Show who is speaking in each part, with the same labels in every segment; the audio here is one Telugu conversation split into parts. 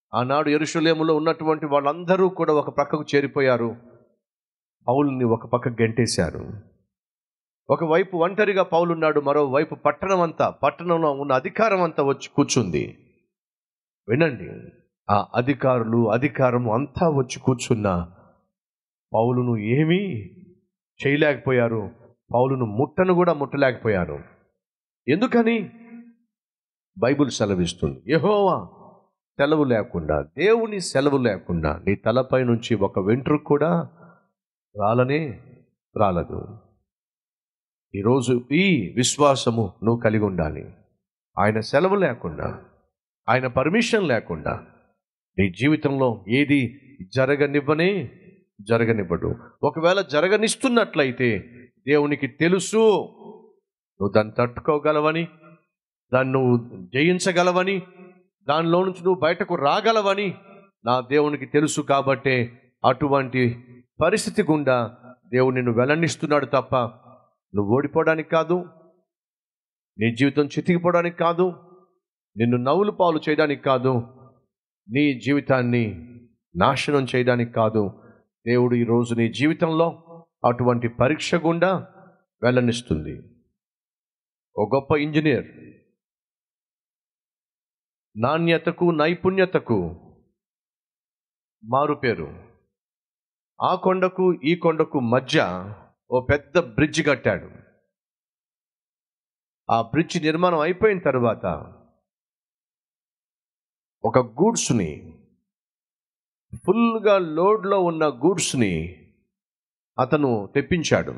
Speaker 1: ఆనాడు ఎరుషులేములో ఉన్నటువంటి వాళ్ళందరూ కూడా ఒక పక్కకు చేరిపోయారు పౌలుని ఒక పక్క గెంటేశారు ఒకవైపు ఒంటరిగా పౌలున్నాడు మరోవైపు పట్టణం అంతా పట్టణంలో ఉన్న అధికారం అంతా వచ్చి కూర్చుంది వినండి ఆ అధికారులు అధికారం అంతా వచ్చి కూర్చున్న పౌలును ఏమీ చేయలేకపోయారు పౌలును ముట్టను కూడా ముట్టలేకపోయారు ఎందుకని బైబిల్ సెలవిస్తుంది యెహోవా సెలవు లేకుండా దేవుని సెలవు లేకుండా నీ తలపై నుంచి ఒక వెంట్రుకు కూడా రాలనే రాలదు ఈరోజు ఈ విశ్వాసము నువ్వు కలిగి ఉండాలి ఆయన సెలవు లేకుండా ఆయన పర్మిషన్ లేకుండా నీ జీవితంలో ఏది జరగనివ్వనే జరగనివ్వడు ఒకవేళ జరగనిస్తున్నట్లయితే దేవునికి తెలుసు నువ్వు దాన్ని తట్టుకోగలవని దాన్ని నువ్వు జయించగలవని దానిలో నుంచి నువ్వు బయటకు రాగలవని నా దేవునికి తెలుసు కాబట్టే అటువంటి పరిస్థితి గుండా దేవుడు నిన్ను వెల్లనిస్తున్నాడు తప్ప నువ్వు ఓడిపోవడానికి కాదు నీ జీవితం చితికిపోవడానికి కాదు నిన్ను నవ్వులు పాలు చేయడానికి కాదు నీ జీవితాన్ని నాశనం చేయడానికి కాదు దేవుడు ఈరోజు నీ జీవితంలో అటువంటి పరీక్ష గుండా వెళ్ళనిస్తుంది ఓ గొప్ప ఇంజనీర్ నాణ్యతకు నైపుణ్యతకు మారుపేరు ఆ కొండకు ఈ కొండకు మధ్య ఓ పెద్ద బ్రిడ్జ్ కట్టాడు ఆ బ్రిడ్జ్ నిర్మాణం అయిపోయిన తర్వాత ఒక గూడ్స్ని ఫుల్గా లోడ్లో ఉన్న గూడ్స్ని అతను తెప్పించాడు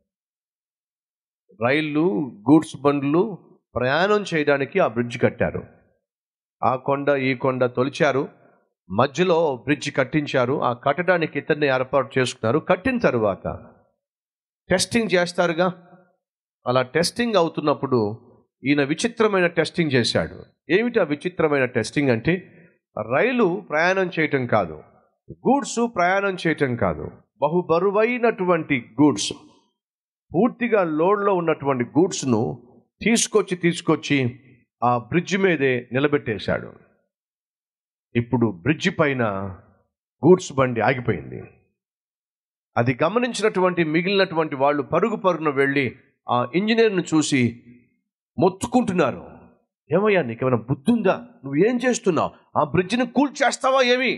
Speaker 1: రైళ్ళు గూడ్స్ బండ్లు ప్రయాణం చేయడానికి ఆ బ్రిడ్జ్ కట్టారు ఆ కొండ ఈ కొండ తొలిచారు మధ్యలో బ్రిడ్జ్ కట్టించారు ఆ కట్టడానికి ఇతన్ని ఏర్పాటు చేసుకున్నారు కట్టిన తర్వాత టెస్టింగ్ చేస్తారుగా అలా టెస్టింగ్ అవుతున్నప్పుడు ఈయన విచిత్రమైన టెస్టింగ్ చేశాడు ఏమిటి ఆ విచిత్రమైన టెస్టింగ్ అంటే రైలు ప్రయాణం చేయటం కాదు గూడ్స్ ప్రయాణం చేయటం కాదు బహు బరువైనటువంటి గూడ్స్ పూర్తిగా లోడ్లో ఉన్నటువంటి గూడ్స్ను తీసుకొచ్చి తీసుకొచ్చి ఆ బ్రిడ్జ్ మీదే నిలబెట్టేశాడు ఇప్పుడు బ్రిడ్జ్ పైన గూడ్స్ బండి ఆగిపోయింది అది గమనించినటువంటి మిగిలినటువంటి వాళ్ళు పరుగు పరుగున వెళ్ళి ఆ ఇంజనీర్ను చూసి మొత్తుకుంటున్నారు ఏమయ్యా నీకేమైనా బుద్ధి ఉందా నువ్వు ఏం చేస్తున్నావు ఆ బ్రిడ్జిని కూల్చేస్తావా ఏమి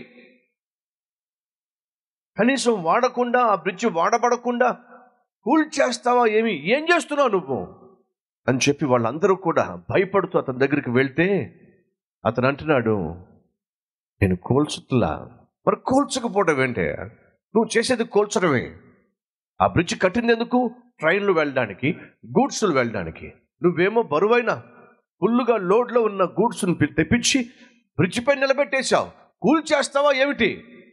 Speaker 1: కనీసం వాడకుండా ఆ బ్రిడ్జ్ వాడబడకుండా కూల్చేస్తావా ఏమి ఏం చేస్తున్నావు నువ్వు అని చెప్పి వాళ్ళందరూ కూడా భయపడుతూ అతని దగ్గరికి వెళ్తే అతను అంటున్నాడు నేను కోల్చుతులా మరి కోల్చకపోవడం ఏంటే నువ్వు చేసేది కోల్చడమే ఆ బ్రిడ్జ్ కట్టింది ఎందుకు ట్రైన్లు వెళ్ళడానికి గూడ్స్లు వెళ్ళడానికి నువ్వేమో బరువైన ఫుల్లుగా లోడ్లో ఉన్న గూడ్స్ను పి- తెప్పించి బ్రిడ్జ్ పై నిలబెట్టేశావు కూల్ చేస్తావా ఏమిటి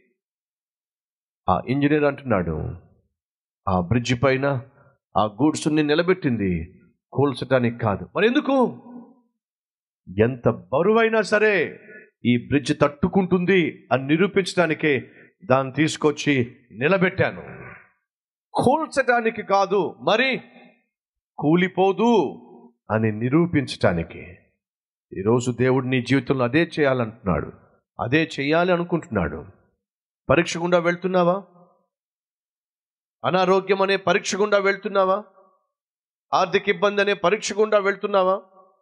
Speaker 1: ఆ ఇంజనీర్ అంటున్నాడు ఆ బ్రిడ్జ్ పైన ఆ గూడ్స్ని నిలబెట్టింది కూల్చడానికి కాదు మరి ఎందుకు ఎంత బరువైనా సరే ఈ బ్రిడ్జ్ తట్టుకుంటుంది అని నిరూపించడానికే దాన్ని తీసుకొచ్చి నిలబెట్టాను కూల్చడానికి కాదు మరి కూలిపోదు అని నిరూపించటానికి ఈరోజు దేవుడు నీ జీవితంలో అదే చేయాలంటున్నాడు అదే చేయాలి అనుకుంటున్నాడు పరీక్ష గుండా వెళ్తున్నావా అనారోగ్యం అనే పరీక్ష గుండా వెళ్తున్నావా ఆర్థిక ఇబ్బంది అనే పరీక్ష గుండా వెళ్తున్నావా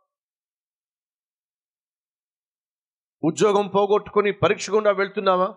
Speaker 1: ఉద్యోగం పోగొట్టుకొని పరీక్ష గుండా వెళ్తున్నావా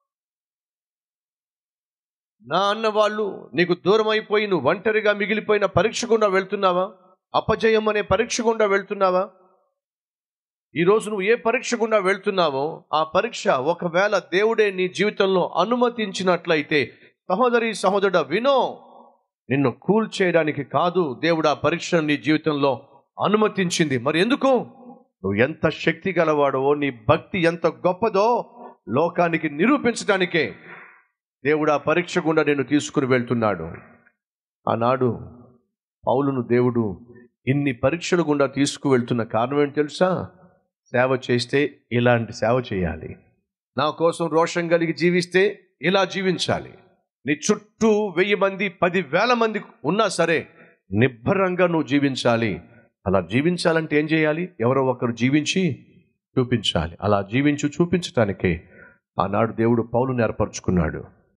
Speaker 1: నా అన్న వాళ్ళు నీకు దూరం అయిపోయి నువ్వు ఒంటరిగా మిగిలిపోయిన పరీక్ష గుండా వెళ్తున్నావా అపజయం అనే పరీక్ష గుండా వెళ్తున్నావా ఈరోజు నువ్వు ఏ పరీక్ష గుండా వెళ్తున్నావో ఆ పరీక్ష ఒకవేళ దేవుడే నీ జీవితంలో అనుమతించినట్లయితే సహోదరి సహోదరుడ వినో నిన్ను కూల్ చేయడానికి కాదు దేవుడు ఆ పరీక్షను నీ జీవితంలో అనుమతించింది మరి ఎందుకు నువ్వు ఎంత శక్తి గలవాడవో నీ భక్తి ఎంత గొప్పదో లోకానికి నిరూపించడానికే దేవుడు ఆ పరీక్ష గుండా నేను తీసుకుని వెళ్తున్నాడు ఆనాడు పౌలును దేవుడు ఇన్ని పరీక్షల గుండా తీసుకువెళ్తున్న కారణం ఏంటి తెలుసా సేవ చేస్తే ఇలాంటి సేవ చేయాలి నా కోసం రోషం కలిగి జీవిస్తే ఇలా జీవించాలి నీ చుట్టూ వెయ్యి మంది పది వేల మంది ఉన్నా సరే నిబ్బరంగా నువ్వు జీవించాలి అలా జీవించాలంటే ఏం చేయాలి ఎవరో ఒకరు జీవించి చూపించాలి అలా జీవించు చూపించటానికే ఆనాడు దేవుడు పౌలుని ఏర్పరచుకున్నాడు